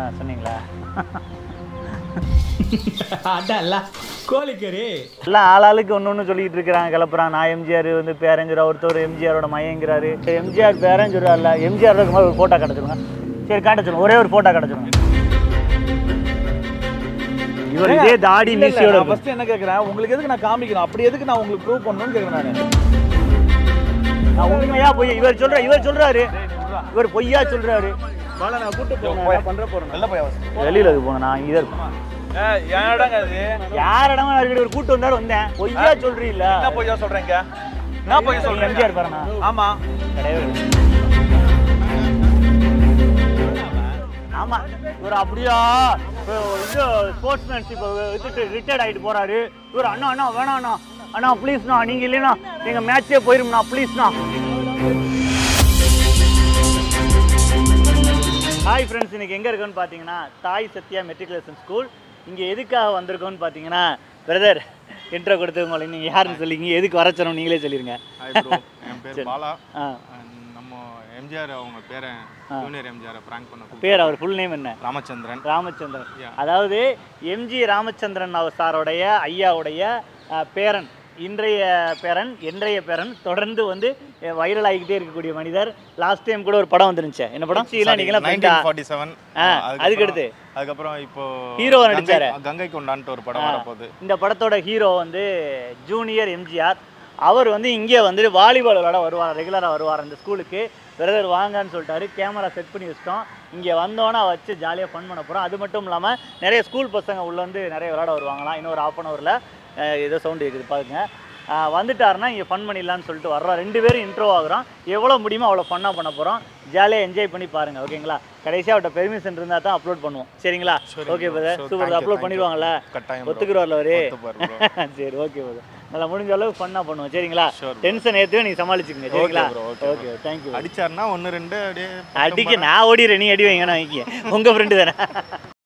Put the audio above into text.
சொன்னீங்களா அடல்ல கோழிக்கறி எல்லாம் ஆளாளுக்கு ஒன்று ஒன்று சொல்லிட்டு இருக்கிறாங்க கிளப்புறான் நான் எம்ஜிஆர் வந்து பேரஞ்சுரா ஒருத்தர் எம்ஜிஆரோட மையங்கிறாரு எம்ஜிஆர் பேரஞ்சுரா எம்ஜிஆர் இருக்கும்போது ஒரு ஃபோட்டோ கிடச்சிருங்க சரி காட்ட சொல்லுங்க ஒரே ஒரு ஃபோட்டோ கிடச்சிருங்க இவர் இதே தாடி மீசியோட இருக்கும். ஃபர்ஸ்ட் என்ன கேக்குறேன் உங்களுக்கு எதுக்கு நான் காமிக்கணும் அப்படி எதுக்கு நான் உங்களுக்கு ப்ரூவ் பண்ணணும்னு கேக்குறேன் நான் நான் உண்மையா பொய் இவர் சொல்ற இவர் சொல்றாரு இவர் பொய்யா சொல்றாரு மேல நான் கூட்டு போறேன் பண்ற போறேன் நல்ல போய் வெளியில இருக்கு போங்க நான் இதை இருப்பேன் ஏன் இடங்க அது யார் இடமா இருக்கிற ஒரு கூட்டு வந்தாரு வந்தேன் பொய்யா சொல்றீல்ல என்ன பொய்யா சொல்றீங்க என்ன பொய்யா சொல்றீங்க எம்ஜிஆர் பாருண்ணா ஆமா கிடையவே இல்லை. ஆமா இவர் அப்படியா இப்போ இது ஸ்போர்ட்ஸ்மேன்ஷிப் விட்டுட்டு ரிட்டையர்ட் ஆகிட்டு போறாரு இவர் அண்ணா அண்ணா வேணாம் அண்ணா அண்ணா ப்ளீஸ்ண்ணா நீங்க இல்லைன்னா நீங்க மேட்சே போயிரும்ண்ணா ப்ளீஸ்ண்ணா ஹாய் ஃப்ரெண்ட்ஸ் இன்னைக்கு எங்கே இருக்கோன்னு பார்த்தீங்கன்னா தாய் சத்யா மெட்ரிகுலேஷன் ஸ்கூல் இங்கே எதுக்காக வந்திருக்கோன்னு பார்த்தீங்கன்னா பிரதர் இன்ட்ரோ கொடுத்து உங்களை நீங்கள் யாருன்னு சொல்லிங்க எதுக்கு வர சொன்னோம் நீங்களே சொல்லிருங்க ஹாய் ப்ரோ என் பேர் பாலா ஆ And நம்ம எம்ஜிஆர் அவங்க பேரை ஜூனியர் எம்ஜிஆரை ப்ராங்க் பண்ண கூப்பிட்டு பேர் அவர் ஃபுல் நேம் என்ன ராமச்சந்திரன் ராமச்சந்திரன் Yeah. அதாவது எம்ஜி ராமச்சந்திரன் அவர் சாரோடைய ஐயாவுடைய அஹ், பேரன் இன்றைய பேரன் இன்றைய பேரன் தொடர்ந்து வந்து வைரல் ஆகிக்கிட்டே இருக்கக்கூடிய மனிதர் லாஸ்ட் டைம் கூட ஒரு படம் வந்துருந்துச்சு என்ன படம் சீலாம் நீங்களாம் friend ஆ? நைன்டீன் ஃபார்ட்டி செவன் ஆ, அதுக்கு அடுத்து? அதுக்கப்புறம் இப்போ Hero வா கங்கை- நடிச்சாரு? கங்கை கொண்டான்ட்டு ஒரு படம் வரப்போகுது இந்த படத்தோட ஹீரோ வந்து ஜூனியர் எம்ஜிஆர் அவர் வந்து இங்கே வந்துட்டு வாலிபால் விளாட வருவார் ரெகுலராக வருவார் அந்த ஸ்கூலுக்கு பிரதர் வாங்கன்னு சொல்லிட்டாரு கேமரா செட் பண்ணி வச்சிட்டோம் இங்கே வந்தோன்னே வச்சு ஜாலியாக ஃபன் பண்ண போகிறோம் அது மட்டும் இல்லாமல் நிறைய ஸ்கூல் பசங்க உள்ள வந்து நிறைய விளாட வருவாங்களாம் இன்னொரு ஆஃப் அன் ஹவரில் ஏதோ சவுண்டு கேட்குது பாருங்க அஹ் வந்துட்டாருன்னா இங்கே ஃபன் பண்ணிடலான்னு சொல்லிட்டு வர்றோம் ரெண்டு பேரும் இன்ட்ரோ ஆகுறோம் எவ்வளோ முடியுமோ அவ்வளோ ஃபன்னாக பண்ண போகிறோம் ஜாலியாக என்ஜாய் பண்ணி பாருங்கள் ஓகேங்களா கடைசியாக அவர்கிட்ட பெர்மிஷன் இருந்தால் தான் அப்லோட் பண்ணுவோம் சரிங்களா சரி okay bro. Brother Sure, super thank you, upload thank you. பண்ணிடுவாங்கல்ல கட்டாயம் bro. ஒத்துக்குறவர்ல அவரு ஒத்துப்பாரு bro. சரி ஓகே ஓகே நல்லா முடிஞ்ச அளவுக்கு ஃபன்னாக பண்ணுவோம் சரிங்களா Sure bro. டென்ஷன் ஏற்றுவே நீ சமாளிச்சுக்கங்க சரிங்களா bro, okay ஓகே தேங்க்யூ அடிச்சாருன்னா ஒன்று ரெண்டு அப்படியே அடிக்க நான் ஓடிடுறேன் நீ அடி வைங்க நான் வைக்க உங்கள் ஃப்ரெண்டு தானே